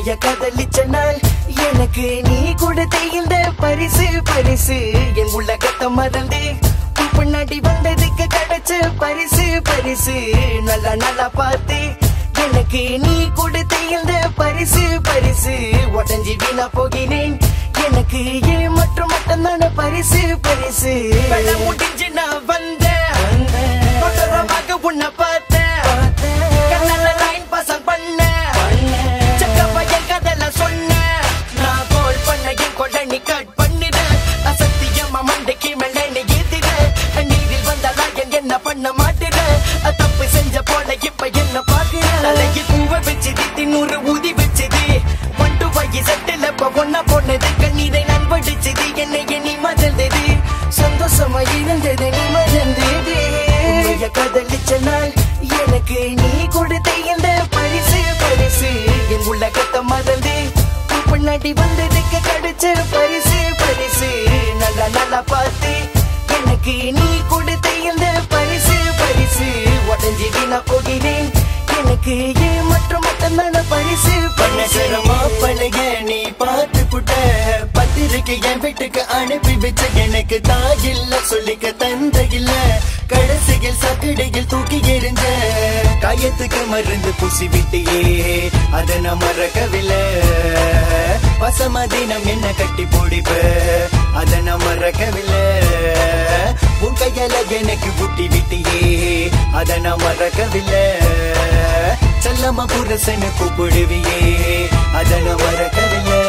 உண்மைய காதலிச்ச நாள் எனக்கு நீ கொடுத்த இந்த பரிசு பரிசு என் உலகத்தை மறந்து உன் பின்னாடி வந்ததுக்கு கிடைச்ச பரிசு பரிசு நல்லா நல்லா பார்த்து எனக்கு நீ கொடுத்த இந்த பரிசு பரிசு உடஞ்சி வீணா போகிறேன் எனக்கு ஏன் மற்றும் மட்டும்தான பரிசு பரிசு வெள்ள முடிஞ்சு நான் வந்தேன் கொடூரமாக உன்னை பார்த்தேன் கண்ணால line pass பண்ணேன். செக்கப்பா என் கதைல சொன்னேன். நான் call பண்ண என் கொடை நீ cut பண்ணிட. நான் சத்தியமா மண்டைக்கு மேல என்னை ஏத்திட. நீரில் வந்த lion என்ன பண்ண மாட்டிட. தப்பு செஞ்ச போல இப்ப என்ன பாக்குற? தலைக்கு பூவை வச்சது, தின்னூறு ஊதி வச்சது. பண்டு வாங்கி சட்டில இப்ப ஒண்ணா போனது. கண்ணீரை நான் வடிச்சது, என்னை எண்ணி மறந்தது. சந்தோஷமா இருந்தது நீ மறந்தது உண்மைய காதலிச்ச நாள் எனக்கு நீ கொடுத்த இந்த பரிசு பரிசு என் உலகத்தை மறந்து உன் பின்னாடி வந்ததுக்கு கிடைச்ச பரிசு பரிசு நல்லா நல்லா பார்த்து எனக்கு நீ கொடுத்த இந்த பரிசு பரிசு உடஞ்சி வீணா போகிறேன் எனக்கு ஏன் மற்றும் மட்டும்தான பரிசு பரிசு பழக நீ பார்த்து புட்ட பத்திரிக்கை என் வீட்டுக்கு அனுப்பி வச்ச எனக்கு தாயில்ல சொல்லிக்க தந்த இல்ல கடைசியில் சக்கடையில் தூக்கி எறிஞ்ச காயத்துக்கு மருந்து பூசி விட்டியே அத நான் மறக்கவில்லை பசமா தினம் என்ன கட்டி போடிப்ப அத நான் மறக்கவில்லை உன் கையால எனக்கு புட்டி விட்டியே அத நான் மறக்கவில்லை செல்லம்மா புரசனு கூப்பிடுவியே அத நான் மறக்கவில்லை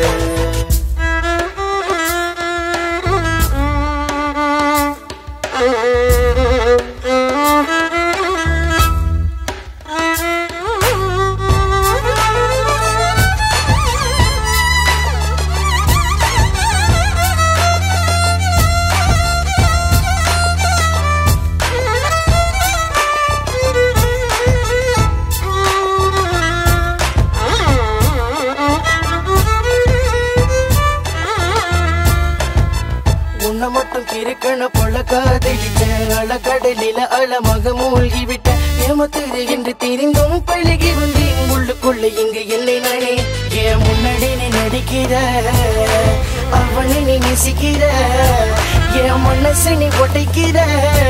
உன்னை மட்டும் கிறுக்கண போல காதலிச்ச அழகடலில அழமாக மூழ்கி விட்ட ஏமத்துது என்று தெரிந்தும் பழகி வந்தேன் உள்ளுக்குள்ள இங்கு இல்லை நானே ஏன் முன்னாடி நீ நடிக்கிற அவனை நீ நேசிக்கிற என் மனசு நீ உடைக்கிற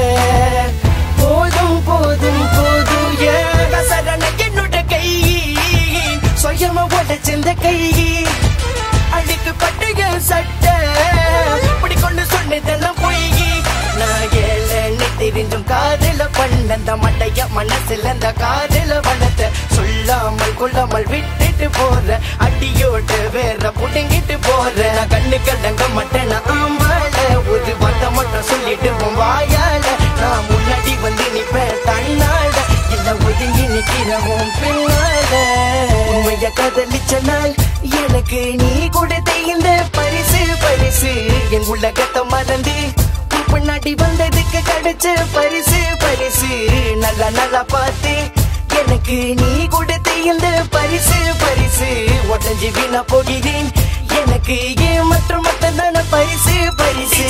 போதும் போதும் போதும் ஏன் கசரண என்னோட கை சுயமா உடைச்சிருந்த கை அழுக்கு பட்டுக சட்டை இப்படி கொண்டு சொன்னதெல்லாம் பொய் நான் ஏழன்னு தெரிஞ்சும் காதல பண்ணந்த மட்டைய மனசுல அந்த காதல வளர்த்த சொல்லாமல் கொள்ளாமல் விட்டுட்டு போற அடியோட்டு வேற புடுங்கிட்டு போற நான் கண்ணு கலங்க மாட்டேன் நான் ஆமால ஒரு வார்த்தை மட்டும் சொல்லிட்டு உன் வாயால நான் முன்னாடி வந்து நிப்பேன் தன்னால இல்ல ஒதுங்கி நிக்கிறவும் பின்னால உண்மைய காதலிச்ச நாள் எனக்கு நீ கொடுத்த இந்த பரிசு பரிசு என் உலகத்தை மறந்து உன் பின்னாடி வந்ததுக்கு கிடைச்ச பரிசு பரிசு நல்லா நல்லா பார்த்து எனக்கு நீ கொடுத்த இந்த பரிசு பரிசு உடஞ்சி வீணா போகிறேன் எனக்கு ஏன் மற்றும் மட்டும்தான பரிசு பரிசு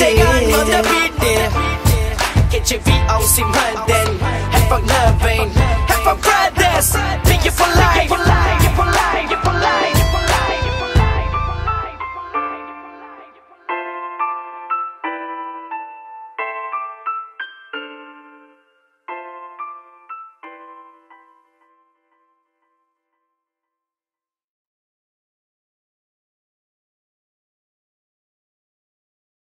Get your VOC London, have fun loving, have fun brother.